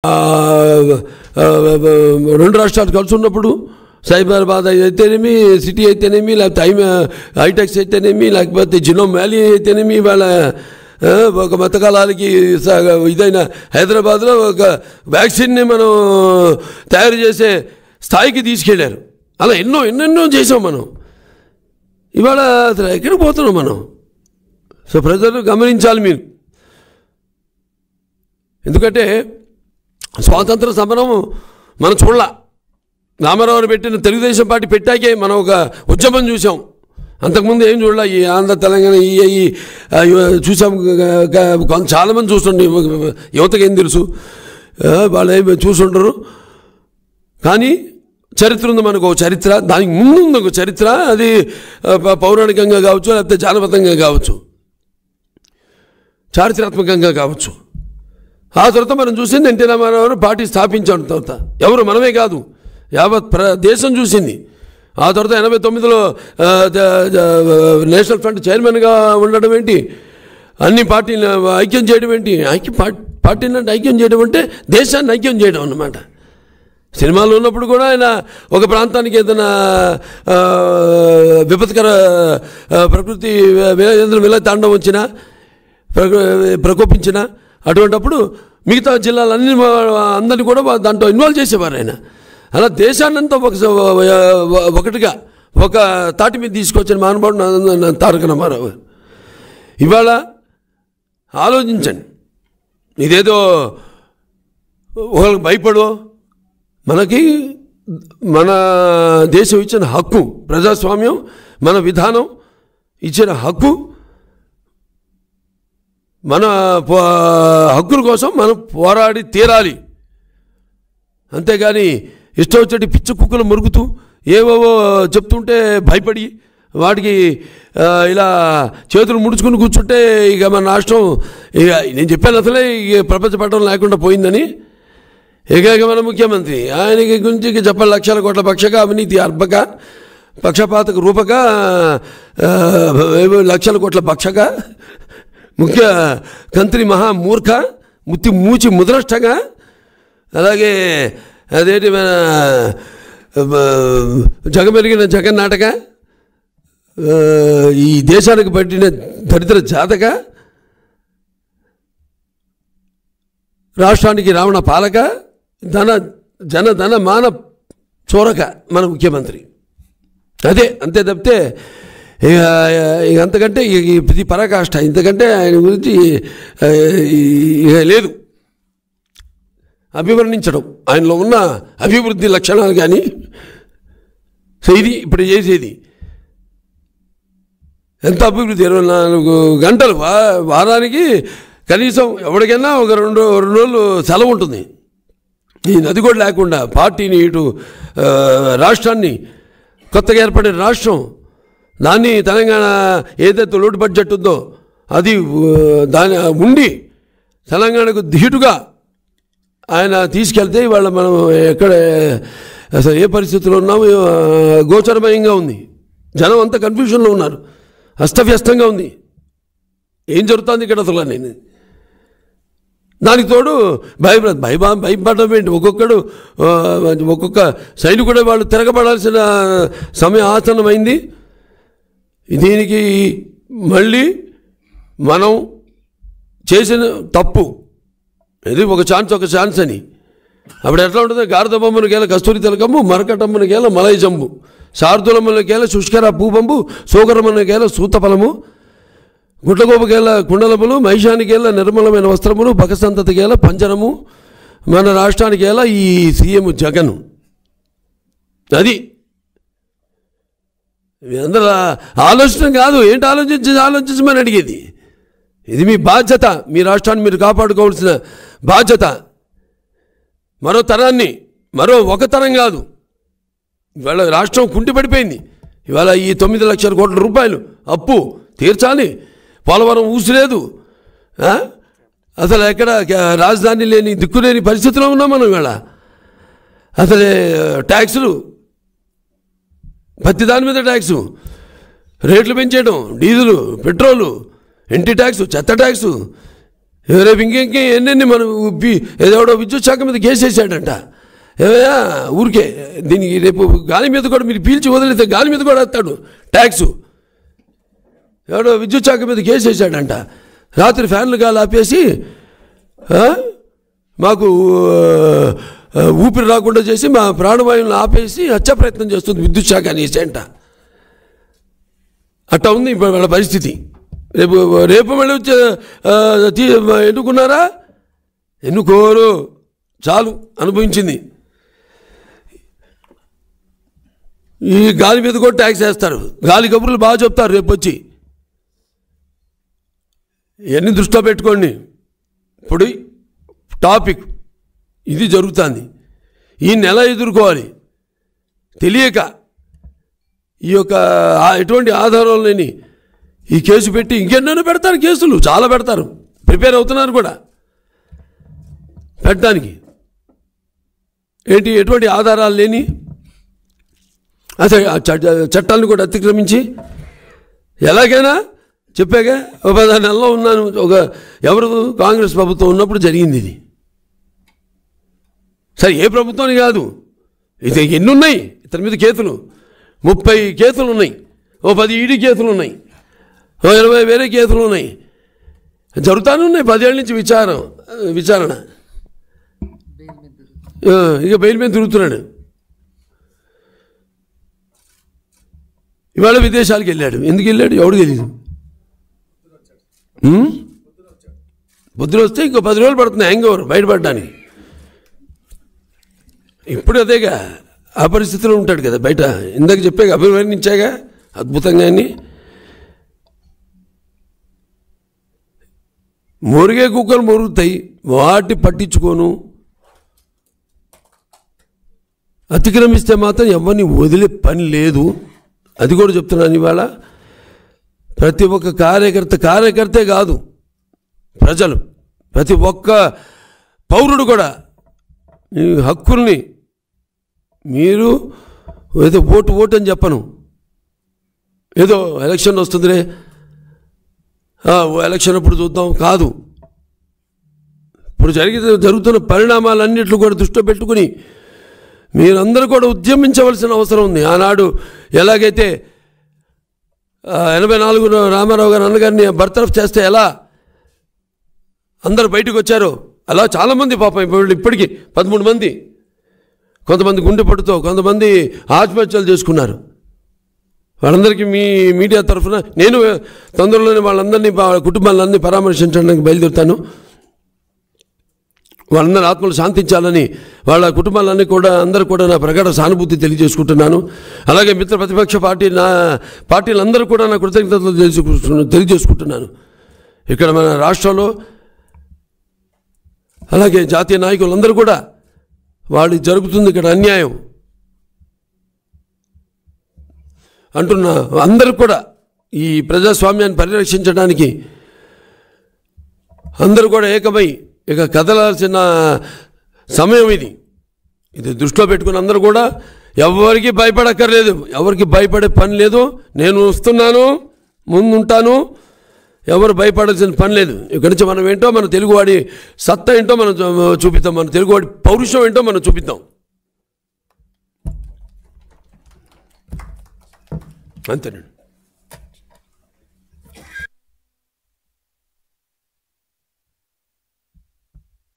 ఆ, ఆ, రెండు రాష్ట్రాలు కలిసి ఉన్నప్పుడు సైబరాబాద్ అయితేనేమి సిటీ అయితేనేమి లేకపోతే ఐ హైటెక్స్ అయితేనేమి లేకపోతే జినోమ్ వ్యాలీ అయితేనేమి వాళ్ళ ఆ, ఒక మతకాలాలకి స- ఇదైన హైదరాబాద్లో ఒక వ్యాక్సిన్ని మనం తయారు చేసే స్థాయికి తీసుకెళ్ళారు అలా ఎన్నో ఎన్నెన్నో చేసాం మనం ఇవాళ అసలు ఎక్కడికి పోతున్నాం మనం సో ప్రజలు గమనించాలి మీరు ఎందుకంటే స్వాతంత్ర సమరం మనం చూడాల రామారావు పెట్టిన తెలుగుదేశం పార్టీ పెట్టాకే మనం ఒక ఉద్యమం చూసాం అంతకుముందు ఏం చూడాల ఈ ఆంధ్ర తెలంగాణ ఈ ఈ ఆ, ఇవ- చూసాం గ- గ- కొంత చాలామంది చూస్తుండే యువతకి ఏం తెలుసు ఆ, వాళ్ళు ఏమి చూసుండరు కానీ చరిత్ర ఉంది మనకు ఒక చరిత్ర దానికి ముందు ఉంది ఒక చరిత్ర అది ఆ, ప- పౌరాణికంగా కావచ్చు లేకపోతే జానపదంగా కావచ్చు చారిత్రాత్మకంగా కావచ్చు ఆ తర్వాత మనం చూసింది ఎన్టీ రామారావు గారు పార్టీ స్థాపించాడు తర్వాత ఎవరు మనమే కాదు యావత్ ప్ర దేశం చూసింది ఆ తర్వాత ఎనభై తొమ్మిదిలో ఆ, ద- ద- నేషనల్ ఫ్రంట్ చైర్మన్గా ఉండడం ఏంటి అన్ని పార్టీలు ఐక్యం చేయడం ఏంటి ఐక్య పార్టీ పార్టీని అంటే ఐక్యం చేయడం అంటే దేశాన్ని ఐక్యం చేయడం అన్నమాట సినిమాలో ఉన్నప్పుడు కూడా ఆయన ఒక ప్రాంతానికి ఏదైనా ఆ, విపత్కర ఆ, ప్రకృతి విల- ఏదైనా విల తాండం వచ్చినా ప్రక- ప్రకోపించిన అటువంటప్పుడు మిగతా జిల్లాలన్నీ వా- అందరినీ కూడా వా- దాంట్లో ఇన్వాల్వ్ చేసేవారు ఆయన అలా దేశాన్నంతా ఒక స- ఒకటిగా ఒక తాటి మీద తీసుకొచ్చిన మహానుభావుడు నా- నా- తారక రామారావు గారు. ఇవాళ ఆలోచించండి ఇదేదో ఒకరికి భయపడో మనకి మన దేశం ఇచ్చిన హక్కు ప్రజాస్వామ్యం మన విధానం ఇచ్చిన హక్కు మన పో- హక్కుల కోసం మనం పోరాడి తీరాలి అంతేగాని ఇష్టం వచ్చేటి పిచ్చి కుక్కలు మురుగుతూ ఏవేవో చెప్తుంటే భయపడి వాటికి ఆ, ఇలా చేతులు ముడుచుకుని కూర్చుంటే ఇక మన రాష్ట్రం ఇక నేను చెప్పాను అసలే ఇక ప్రపంచ పట్టణం లేకుండా పోయిందని ఇక ఇక మన ముఖ్యమంత్రి ఆయనకి గురించి ఇక చెప్పాలి లక్షల కోట్ల పక్షక అవినీతి అర్భక పక్షపాతక రూపక ఆ, ఏవో లక్షల కోట్ల పక్షక ముఖ్య కంత్రి మహా మూర్ఖ ముత్తి మూచి ముద్రష్టగా అలాగే అదేంటి మన ఆ, జగమెరిగిన జగన్నాటక ఆ, ఈ దేశానికి పట్టిన దరిద్ర జాతక రాష్ట్రానికి రావణ పాలక ధన జన ధన మాన చోరక మన ముఖ్యమంత్రి అదే అంతే తప్పితే ఇక ఇక అంతకంటే ఇక ఇది పరాకాష్ట ఇంతకంటే ఆయన గురించి ఆ, ఇక లేదు అభివర్ణించడం ఆయనలో ఉన్న అభివృద్ధి లక్షణాలు కానీ సో ఇది ఇప్పుడు చేసేది ఎంత అభివృద్ధి ఇరవై నాలుగు గంటలు వా వారానికి కనీసం ఎవరికైనా ఒక రెండు రెండు రోజులు సెలవు ఉంటుంది ఈ నది కూడా లేకుండా పార్టీని ఇటు ఆ, రాష్ట్రాన్ని కొత్తగా ఏర్పడిన రాష్ట్రం దాన్ని తెలంగాణ ఏదైతే లోటు బడ్జెట్ ఉందో అది ఆ, దాని ఉండి తెలంగాణకు ధీటుగా ఆయన తీసుకెళ్తే ఇవాళ మనం ఎక్కడ అసలు ఏ పరిస్థితిలో ఉన్నామో ఆ, గోచరమయంగా ఉంది జనం అంతా కన్ఫ్యూషన్లో ఉన్నారు అస్తవ్యస్తంగా ఉంది ఏం జరుగుతుంది ఇక్కడ అసలు నేను దానికి తోడు భయపడ భయభా భయపడడం ఏంటి ఒక్కొక్కడు ఆ, ఒక్కొక్క సైనికుడే వాళ్ళు తిరగబడాల్సిన సమయం ఆసన్నమైంది దీనికి మళ్ళీ మనం చేసిన తప్పు ఇది ఒక ఛాన్స్ ఒక ఛాన్స్ అని అప్పుడు ఎట్లా ఉంటుంది గారద బొమ్మను గేల కస్తూరి తిలకమ్ము మరకటమ్మను గేల మలై జంబు శార్దులమ్మను గేల శుష్కర పూబంబు సోగరమ్మను గేల సూతఫలము గుడ్లగోపకేల కుండలములు మైషానికేల నిర్మలమైన వస్త్రములు బకసంతతికేల పంజరము మన రాష్ట్రానికేల ఈ సీఎం జగన్ అది ఇది అందరూ ఆలోచన కాదు ఏంటి ఆలోచించి ఆలోచించమని అడిగేది ఇది మీ బాధ్యత మీ రాష్ట్రాన్ని మీరు కాపాడుకోవాల్సిన బాధ్యత మరో తరాన్ని మరో ఒక తరం కాదు ఇవాళ రాష్ట్రం కుంటిపడిపోయింది ఇవాళ ఈ తొమ్మిది లక్షల కోట్ల రూపాయలు అప్పు తీర్చాలి పోలవరం ఊసిలేదు ఆ? అసలు ఎక్కడ క- రాజధాని లేని దిక్కులేని పరిస్థితిలో ఉన్నాం మనం ఇవాళ అసలే ట్యాక్సులు ప్రతి దాని మీద ట్యాక్సు రేట్లు పెంచేయడం డీజిలు పెట్రోలు ఇంటి ట్యాక్సు చెత్త ట్యాక్సు రేపు ఇంకెంకే ఎన్నెన్ని మనం బి- ఏదోడో విద్యుత్ శాఖ మీద కేసేసాడంట ఏమయ్యా ఊరికే దీనికి రేపు గాలి మీద కూడా మీరు పీల్చి వదిలితే గాలి మీద కూడా వేస్తాడు ట్యాక్స్ ఎవడో విద్యుత్ శాఖ మీద కేసేసాడంట రాత్రి ఫ్యాన్లు గాలి ఆపేసి ఆ, మాకు ఆ, ఊపిరి రాకుండా చేసి మా ప్రాణవాయువులను ఆపేసి హత్య ప్రయత్నం చేస్తుంది విద్యుత్ శాఖ అనేసి అంట అట్టా ఉంది ఇప్పుడు వాళ్ళ పరిస్థితి రేపు రేపు మళ్ళీ వచ్చే ఆ, తీ- ఎన్నుకున్నారా ఎన్నుకోరు చాలు అనుభవించింది ఈ గాలి మీద కూడా ట్యాక్స్ వేస్తారు గాలి కబుర్లు బాగా చెప్తారు రేపు వచ్చి ఇవన్నీ దృష్టిలో పెట్టుకోండి ఇప్పుడు టాపిక్ ఇది జరుగుతుంది ఈ నెల ఎదుర్కోవాలి తెలియక ఈ యొక్క ఆ- ఎటువంటి ఆధారం లేని ఈ కేసు పెట్టి ఇంకెన్నెన్నో పెడతారు కేసులు చాలా పెడతారు ప్రిపేర్ అవుతున్నారు కూడా పెట్టడానికి ఏంటి ఎటువంటి ఆధారాలు లేని అసలు ఆ చట్ట- చట్టాలను కూడా అతిక్రమించి ఎలాగైనా చెప్పాగా ఒక పదహారు నెలలో ఉన్నాను ఒక ఎవరు కాంగ్రెస్ ప్రభుత్వం ఉన్నప్పుడు జరిగింది ఇది సరే ఏ ప్రభుత్వాన్ని కాదు ఇది ఎన్ని ఉన్నాయి ఇతని మీద కేసులు ముప్పై కేసులు ఉన్నాయి ఓ పది ఈడీ కేసులు ఉన్నాయి ఓ ఇరవై వేరే కేసులు ఉన్నాయి జరుగుతానే ఉన్నాయి పదేళ్ళ నుంచి విచారం విచారణ ఆ, ఇక బెయిల్ మీద తిరుగుతున్నాడు ఇవాళ విదేశాలకు వెళ్ళాడు ఎందుకు వెళ్ళాడు ఎవడు తెలియదు ఉమ్? బుద్ధులు వస్తే ఇంకో పది రోజులు పడుతుంది హ్యాంగ్ ఓవర్ బయటపడడానికి ఇప్పుడు అదేగా ఆ పరిస్థితిలో ఉంటాడు కదా బయట ఇందాక చెప్పాక అభివర్ణించాగా అద్భుతంగా అని మురిగే కుక్కలు మురుగుతాయి వాటి పట్టించుకోను అతిక్రమిస్తే మాత్రం ఎవరిని వదిలే పని లేదు అది కూడా చెప్తున్నాను ఇవాళ ప్రతి ఒక్క కార్యకర్త కార్యకర్తే కాదు ప్రజలు ప్రతి ఒక్క పౌరుడు కూడా ఈ హక్కుల్ని మీరు ఏదో ఓటు ఓటు అని చెప్పను ఏదో ఎలక్షన్ వస్తుందిలే ఆ, ఓ ఎలక్షన్ అప్పుడు చూద్దాం కాదు ఇప్పుడు జరిగిన జరుగుతున్న పరిణామాలన్నింటిలో కూడా దృష్టిలో పెట్టుకుని మీరందరూ కూడా ఉద్యమించవలసిన అవసరం ఉంది ఆనాడు ఎలాగైతే ఆ, ఎనభై నాలుగు రామారావు గారు అన్నగారిని బర్తరఫ్ చేస్తే ఎలా అందరూ బయటకు వచ్చారు అలా చాలామంది పాపం ఇప్పుడు ఇప్పటికీ పదమూడు మంది కొంతమంది గుండెపట్టుతో కొంతమంది ఆత్మహత్యలు చేసుకున్నారు వాళ్ళందరికీ మీ మీడియా తరఫున నేను తొందరలోనే వాళ్ళందరినీ వాళ్ళ కుటుంబాలందరినీ పరామర్శించడానికి బయలుదేరుతాను వాళ్ళందరి ఆత్మలు శాంతించాలని వాళ్ళ కుటుంబాలన్నీ కూడా అందరూ కూడా నా ప్రగాఢ సానుభూతి తెలియజేసుకుంటున్నాను అలాగే మిత్ర ప్రతిపక్ష పార్టీ నా పార్టీలందరూ కూడా నా కృతజ్ఞతలు తెలుసుకుంటున్నాను తెలియజేసుకుంటున్నాను ఇక్కడ మన రాష్ట్రంలో అలాగే జాతీయ నాయకులందరూ కూడా వాళ్ళు జరుగుతుంది ఇక్కడ అన్యాయం అంటున్న అందరూ కూడా ఈ ప్రజాస్వామ్యాన్ని పరిరక్షించడానికి అందరూ కూడా ఏకమై ఇక కదలాల్సిన సమయం ఇది ఇది దృష్టిలో పెట్టుకుని అందరూ కూడా ఎవరికి భయపడక్కర్లేదు ఎవరికి భయపడే పని లేదు నేను వస్తున్నాను ముందుంటాను ఎవరు భయపడాల్సిన పని లేదు ఇక్కడి నుంచి మనం ఏంటో మన తెలుగువాడి సత్తా ఏంటో మనం చూ- చూపిద్దాం మన తెలుగువాడి పౌరుషం ఏంటో మనం చూపిద్దాం అంతేనండి